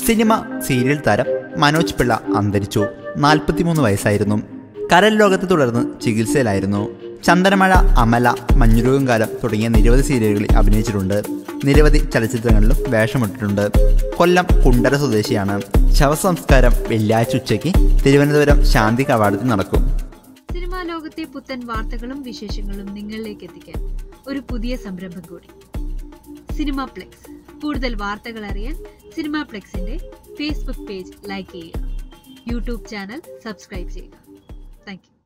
cinema serial താരം മനോജ് പിള്ള അന്തരിച്ചു നാൽപ്പത്തിമൂന്ന് വയസ്സായിരുന്നു കരൽ രോഗത്തെ തുടർന്ന് ചികിത്സയിലായിരുന്നു ചന്ദനമഴ അമല മഞ്ഞുരോഗം കാലം തുടങ്ങിയ നിരവധി സീരിയലുകളിൽ അഭിനയിച്ചിട്ടുണ്ട് നിരവധി ചലച്ചിത്രങ്ങളിലും വേഷമിട്ടിട്ടുണ്ട് കൊല്ലം കുണ്ടര സ്വദേശിയാണ് ശവസംസ്കാരം വെള്ളിയാഴ്ച ഉച്ചയ്ക്ക് തിരുവനന്തപുരം ശാന്തി കവാടത്തിൽ നടക്കും സിനിമാ ലോകത്തെ പുത്തൻ വാർത്തകളും വിശേഷങ്ങളും നിങ്ങളിലേക്ക് എത്തിക്കാൻ ഒരു പുതിയ സംരംഭം കൂടി സിനിമ പ്ലെക്സ് കൂടുതൽ വാർത്തകൾ അറിയാൻ സിനിമ പ്ലെക്സിന്റെ ഫേസ്ബുക്ക് പേജ് ലൈക്ക് ചെയ്യുക യൂട്യൂബ് ചാനൽ സബ്സ്ക്രൈബ് ചെയ്യുക താങ്ക് യു